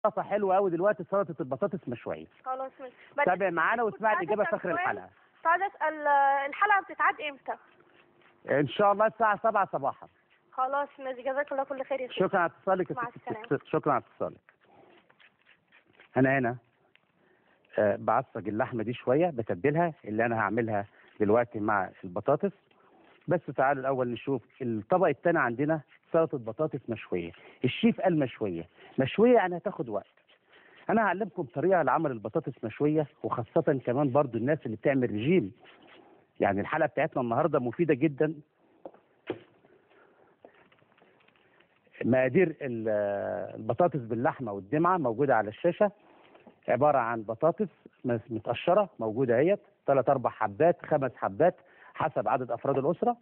وصفه حلوه قوي دلوقتي سلطه البطاطس مشويه خلاص ماشي بس تابع معانا واسمع كنت الاجابه عايزة في اخر أسأل سؤال. الحلقه كنت عايزه اسال آه، الحلقه بتتعاد امتى ان شاء الله الساعه 7 صباحا خلاص ماشي جزاك الله كل خير يا شيخ شكرا على اتصالك يا مع ست- السلامة. ست- شكرا على اتصالك انا هنا آه، بعصج اللحمه دي شويه بتبلها اللي انا هعملها دلوقتي مع البطاطس بس تعالوا الاول نشوف الطبق الثاني عندنا سلطه بطاطس مشويه الشيف قال مشويه مشويه يعني هتاخد وقت انا هعلمكم طريقه لعمل البطاطس مشويه وخاصه كمان برضو الناس اللي بتعمل رجيم يعني الحلقه بتاعتنا النهارده مفيده جدا مقادير ال- البطاطس باللحمه والدمعه موجوده على الشاشه عباره عن بطاطس مس- متقشره موجوده اهيت ثلاث اربع حبات خمس حبات حسب عدد افراد الاسره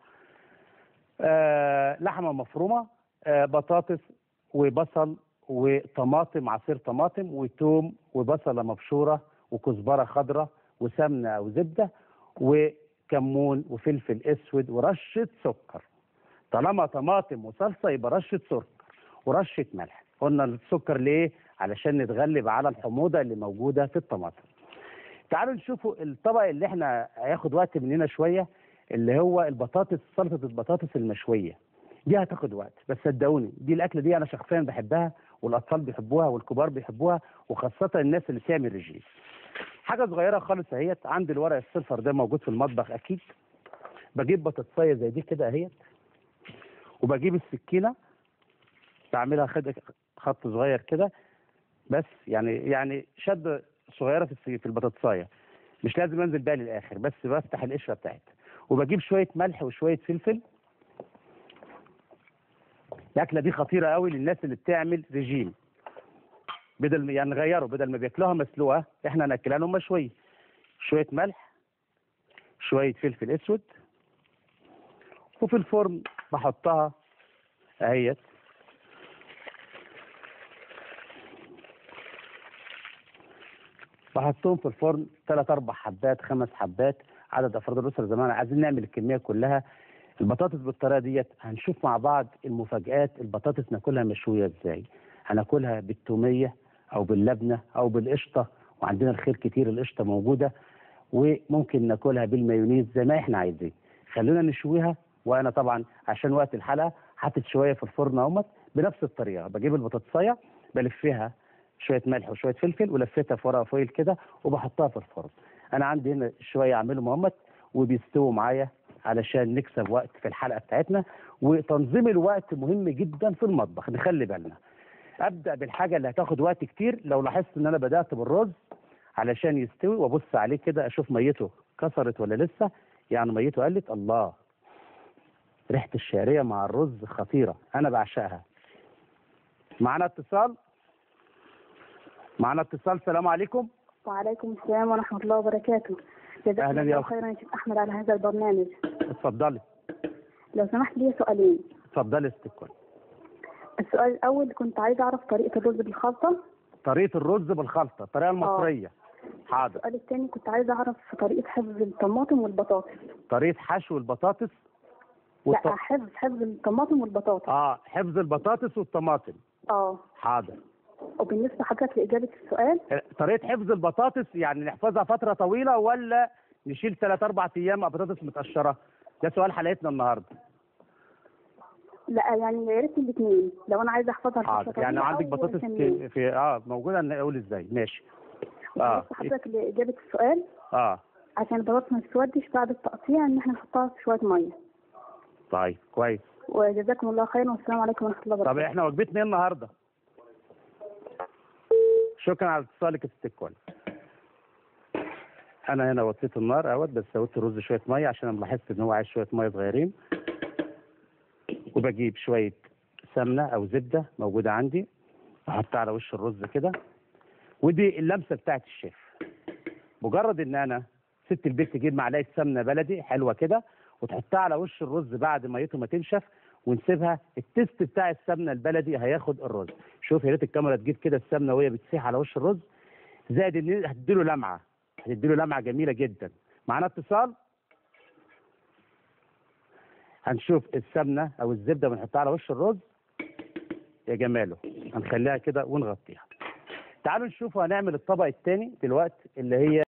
آه لحمه مفرومه آه بطاطس وبصل وطماطم عصير طماطم وتوم وبصله مبشوره وكزبره خضراء وسمنه او زبده وكمون وفلفل اسود ورشه سكر طالما طماطم وصلصه يبقى رشه سكر ورشه ملح قلنا السكر ليه علشان نتغلب على الحموضه اللي موجوده في الطماطم تعالوا نشوفوا الطبق اللي احنا هياخد وقت مننا شويه اللي هو البطاطس سلطه البطاطس المشويه دي هتاخد وقت بس صدقوني دي الاكله دي انا شخصيا بحبها والاطفال بيحبوها والكبار بيحبوها وخاصه الناس اللي بتعمل رجيم حاجه صغيره خالص اهيت عندي الورق الصفر ده موجود في المطبخ اكيد بجيب بطاطسايه زي دي كده اهيت وبجيب السكينه بعملها خد خط صغير كده بس يعني يعني شد صغيره في الس- في البطاطسايه مش لازم انزل بيها للاخر بس بفتح القشره بتاعتها وبجيب شويه ملح وشويه فلفل الاكله دي خطيره قوي للناس اللي بتعمل رجيم بدل يعني نغيره بدل ما بياكلوها مسلوقه احنا ناكلها لهم مشويه شويه ملح شويه فلفل اسود وفي الفرن بحطها اهيت بحطهم في الفرن ثلاث اربع حبات خمس حبات عدد افراد الاسره زي ما احنا عايزين نعمل الكميه كلها البطاطس بالطريقه ديت هنشوف مع بعض المفاجآت البطاطس ناكلها مشويه ازاي هناكلها بالتوميه او باللبنه او بالقشطه وعندنا الخير كتير القشطه موجوده وممكن ناكلها بالمايونيز زي ما احنا عايزين خلونا نشويها وانا طبعا عشان وقت الحلقه حاطط شويه في الفرن اهوت بنفس الطريقه بجيب البطاطسايه بلفها شويه ملح وشويه فلفل ولفيتها في ورقه فويل كده وبحطها في الفرن انا عندي هنا شويه اعملهم اهمت وبيستووا معايا علشان نكسب وقت في الحلقه بتاعتنا وتنظيم الوقت مهم جدا في المطبخ نخلي بالنا ابدا بالحاجه اللي هتاخد وقت كتير لو لاحظت ان انا بدات بالرز علشان يستوي وابص عليه كده اشوف ميته كسرت ولا لسه يعني ميته قلت الله ريحه الشعريه مع الرز خطيره انا بعشقها معانا اتصال معانا اتصال السلام عليكم وعليكم السلام ورحمة الله وبركاته جزاك أهلاً يا الله أخت. خيرا يا شيخ أحمد على هذا البرنامج اتفضلي لو سمحت لي سؤالين اتفضلي يا ست الكل السؤال الأول كنت عايزة أعرف طريقة الرز بالخلطة طريقه الرز بالخلطه الطريقه المصريه حاضر السؤال الثاني كنت عايزة أعرف طريقة حفظ الطماطم والبطاطس طريقه حشو البطاطس والط... لا حفظ حفظ الطماطم والبطاطس اه حفظ البطاطس والطماطم اه حاضر وبالنسبة حضرتك لإجابة السؤال آه، طريقه حفظ البطاطس يعني نحفظها فتره طويله ولا نشيل ثلاث اربع ايام بطاطس متقشره ده سؤال حلقتنا النهارده لا يعني يا ريت الاثنين لو أنا عايزة أحفظها لفترة حاضر يعني طويلة عندك أو بطاطس كمية. في, في اه موجوده نقول ازاي ماشي اه وبالنسبة حضرتك لإجابة السؤال اه عشان البطاطس ما تسودش بعد التقطيع إن إحنا نحطها في شوية مية طيب كويس وجزاكم الله خيرا والسلام عليكم ورحمة الله طب وبركاته احنا وجبتنا ايه النهارده شكرا على اتصالك يا ست الكل انا هنا وطيت النار اهوت بس سويت الرز شويه ميه عشان انا لاحظت ان هو عايز شويه ميه صغيرين وبجيب شويه سمنه او زبده موجوده عندي احطها على وش الرز كده ودي اللمسه بتاعت الشيف مجرد ان انا ست البيت تجيب معلقه سمنه بلدي حلوه كده وتحطها على وش الرز بعد ميته ما تنشف ونسيبها التست بتاع السمنه البلدي هياخد الرز شوف يا ريت الكاميرا تجيب كده السمنه وهي بتسيح على وش الرز زائد ان هتديله لمعه هتديله لمعه جميله جدا معانا اتصال هنشوف السمنه او الزبده بنحطها على وش الرز يا جماله هنخليها كده ونغطيها تعالوا نشوف هنعمل الطبق الثاني دلوقتي اللي هي